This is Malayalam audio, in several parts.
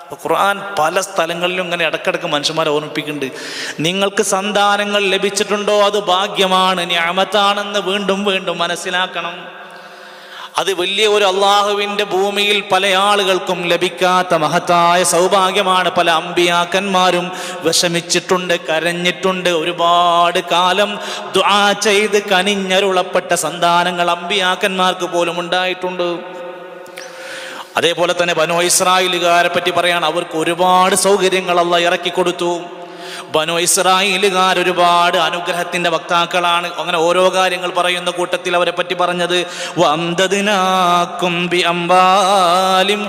അപ്പൊ ഖുർആൻ പല സ്ഥലങ്ങളിലും ഇങ്ങനെ ഇടക്കിടക്ക് മനുഷ്യന്മാരെ ഓർമ്മിപ്പിക്കുന്നുണ്ട് നിങ്ങൾക്ക് സന്താനങ്ങൾ ലഭിച്ചിട്ടുണ്ടോ അത് ഭാഗ്യമാണ് ഞാമത്താണെന്ന് വീണ്ടും വീണ്ടും മനസ്സിലാക്കണം അത് വലിയ ഒരു അള്ളാഹുവിൻ്റെ ഭൂമിയിൽ പല ആളുകൾക്കും ലഭിക്കാത്ത മഹത്തായ സൗഭാഗ്യമാണ് പല അമ്പിയാക്കന്മാരും വിഷമിച്ചിട്ടുണ്ട് കരഞ്ഞിട്ടുണ്ട് ഒരുപാട് കാലം ദുആ ചെയ്ത് കനിഞ്ഞരുളപ്പെട്ട സന്താനങ്ങൾ അമ്പിയാക്കന്മാർക്ക് പോലും ഉണ്ടായിട്ടുണ്ട് അതേപോലെ തന്നെ ബനോ ഇസ്രായേലുകാരെ പറ്റി പറയാൻ അവർക്ക് ഒരുപാട് സൗകര്യങ്ങൾ അല്ല ഇറക്കി കൊടുത്തു ബനോ ഇസ്രായേലുകാർ ഒരുപാട് അനുഗ്രഹത്തിന്റെ വക്താക്കളാണ് അങ്ങനെ ഓരോ കാര്യങ്ങൾ പറയുന്ന കൂട്ടത്തിൽ അവരെ പറ്റി പറഞ്ഞത് വംദദിനാക്കും ബി അംബാലിം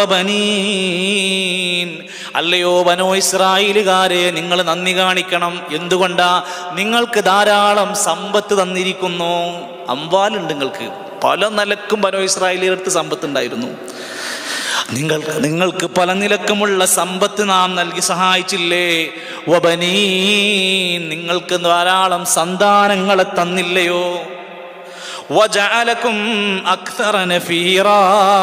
വബനീൻ. അല്ലയോ ബനോ ഇസ്രായേലുകാരെ നിങ്ങൾ നന്ദി കാണിക്കണം എന്തുകൊണ്ടാ നിങ്ങൾക്ക് ധാരാളം സമ്പത്ത് തന്നിരിക്കുന്നു അമ്പാലുണ്ട് നിങ്ങൾക്ക് പല നിലക്കും ബനോ ഇസ്രായേലിയർക്ക് സമ്പത്ത് ഉണ്ടായിരുന്നു നിങ്ങൾക്ക് നിങ്ങൾക്ക് പല നിലക്കുമുള്ള സമ്പത്ത് നാം നൽകി സഹായിച്ചില്ലേ വബനീ നിങ്ങൾക്ക് ധാരാളം സന്താനങ്ങളെ തന്നില്ലയോ വജഅലക്കും അക്തറ നഫീറാ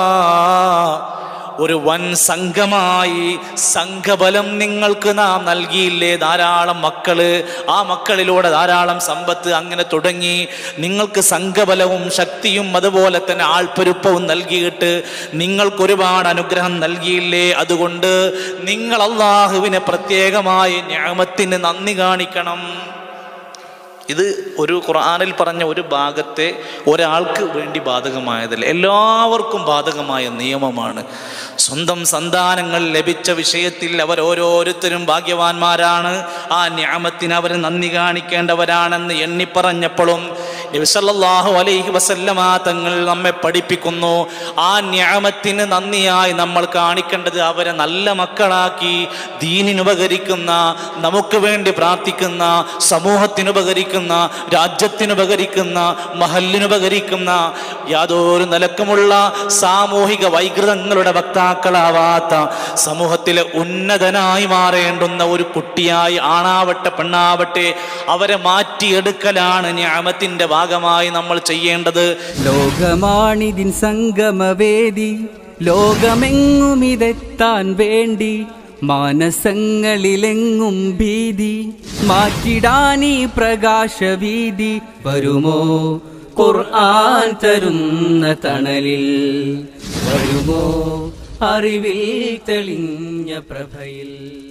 ഒരു വൻ സംഘമായി സംഘബലം നിങ്ങൾക്ക് നാം നൽകിയില്ലേ ധാരാളം മക്കള് ആ മക്കളിലൂടെ ധാരാളം സമ്പത്ത് അങ്ങനെ തുടങ്ങി നിങ്ങൾക്ക് സംഘബലവും ശക്തിയും അതുപോലെ തന്നെ ആൾപ്പെരുപ്പവും നൽകിയിട്ട് നിങ്ങൾക്ക് ഒരുപാട് അനുഗ്രഹം നൽകിയില്ലേ അതുകൊണ്ട് നിങ്ങൾ അള്ളാഹുവിനെ പ്രത്യേകമായി ഞാമത്തിന് നന്ദി കാണിക്കണം ഇത് ഒരു ഖുർആനിൽ പറഞ്ഞ ഒരു ഭാഗത്തെ ഒരാൾക്ക് വേണ്ടി ബാധകമായതല്ല എല്ലാവർക്കും ബാധകമായ നിയമമാണ് സ്വന്തം സന്താനങ്ങൾ ലഭിച്ച വിഷയത്തിൽ അവർ ഓരോരുത്തരും ഭാഗ്യവാന്മാരാണ് ആ ന്യാമത്തിന് അവർ നന്ദി കാണിക്കേണ്ടവരാണെന്ന് എണ്ണിപ്പറഞ്ഞപ്പോഴും നബിസല്ലാഹു അലൈഹി വസല്ലമ തങ്ങൾ നമ്മെ പഠിപ്പിക്കുന്നു ആ ന്യാമത്തിന് നന്ദിയായി നമ്മൾ കാണിക്കേണ്ടത് അവരെ നല്ല മക്കളാക്കി ദീനിനുപകരിക്കുന്ന നമുക്ക് വേണ്ടി പ്രാർത്ഥിക്കുന്ന സമൂഹത്തിനുപകരിക്കുന്ന രാജ്യത്തിനുപകരിക്കുന്ന മഹലിനുപകരിക്കുന്ന യാതൊരു നിലക്കുമുള്ള സാമൂഹിക വൈകൃതങ്ങളുടെ വക്താക്കളാവാത്ത സമൂഹത്തിലെ ഉന്നതനായി മാറേണ്ടുന്ന ഒരു കുട്ടിയായി ആണാവട്ടെ പെണ്ണാവട്ടെ അവരെ മാറ്റിയെടുക്കലാണ് ന്യാമത്തിന്റെ ഭാഗമായി നമ്മൾ ചെയ്യേണ്ടത് ലോകമാണിതിൻ സംഗമവേദി ലോകമെങ്ങും ഇതെത്താൻ വേണ്ടി മാനസങ്ങളിലെങ്ങും ഭീതി മാറ്റിടാനീ പ്രകാശവീതി വരുമോ ഖുർആൻ തരുന്ന തണലിൽ വരുമോ അറിവിൽ തെളിഞ്ഞ പ്രഭയിൽ